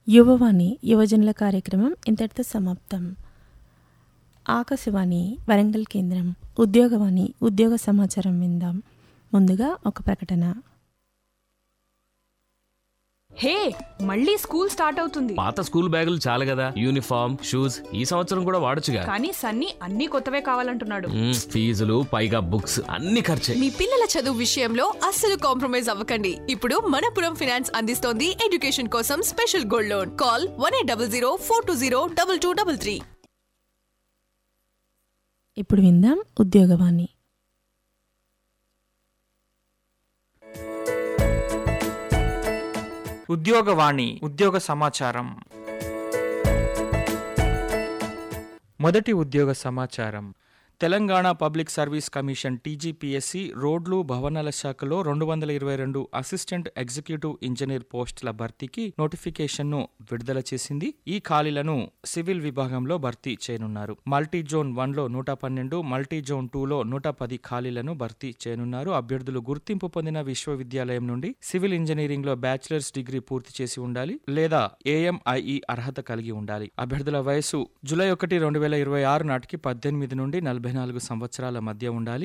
యువవాణి యువజనుల కార్యక్రమం ఇంతటితో సమాప్తం ఆకాశవాణి వరంగల్ కేంద్రం ఉద్యోగవాణి ఉద్యోగ సమాచారం విందాం ముందుగా ఒక ప్రకటన హే మళ్ళీ స్కూల్ స్టార్ట్ అవుతుంది పాత స్కూల్ బ్యాగులు చాలు కదా యూనిఫామ్ షూస్ ఈ సంవత్సరం కూడా వాడొచ్చుగా కానీ సన్నీ అన్ని కొత్తవే కావాలంటున్నాడు మ్మ్, ఫీజులు పైగా బుక్స్ అన్ని ఖర్చే మీ పిల్లల చదువు విషయంలో అస్సలు కాంప్రమైజ్ అవ్వకండి ఇప్పుడు మనపురం ఫినాన్స్ అందిస్తోంది ఎడ్యుకేషన్ కోసం special gold loan call one eight double zero four two zero double two double three ఇప్పుడు విందాం ఉద్యోగవాణి ఉద్యోగవాణి ఉద్యోగ సమాచారం మొదటి ఉద్యోగ సమాచారం Telangana public service commission TGPSC రోడ్లు భవనాల శాఖలో రెండు వందల ఇరవై రెండు అసిస్టెంట్ ఎగ్జిక్యూటివ్ ఇంజనీర్ పోస్టుల భర్తీకి నోటిఫికేషన్ను విడుదల చేసింది ఈ ఖాళీలను సివిల్ విభాగంలో భర్తీ చేయనున్నారు మల్టీ జోన్ వన్లో నూట పన్నెండు మల్టీ జోన్ టూలో నూట పది ఖాళీలను భర్తీ చేయనున్నారు అభ్యర్థులు గుర్తింపు పొందిన విశ్వవిద్యాలయం నుండి సివిల్ ఇంజనీరింగ్ లో బ్యాచిలర్స్ డిగ్రీ పూర్తి చేసి ఉండాలి లేదా ఏఎంఐఈ అర్హత కలిగి ఉండాలి అభ్యర్థుల వయసు జూలై ఒకటి రెండు వేల ఇరవై ఆరు నాటికి పద్దెనిమిది నుండి నలభై నాలుగు సంవత్సరాల మధ్య ఉండాలి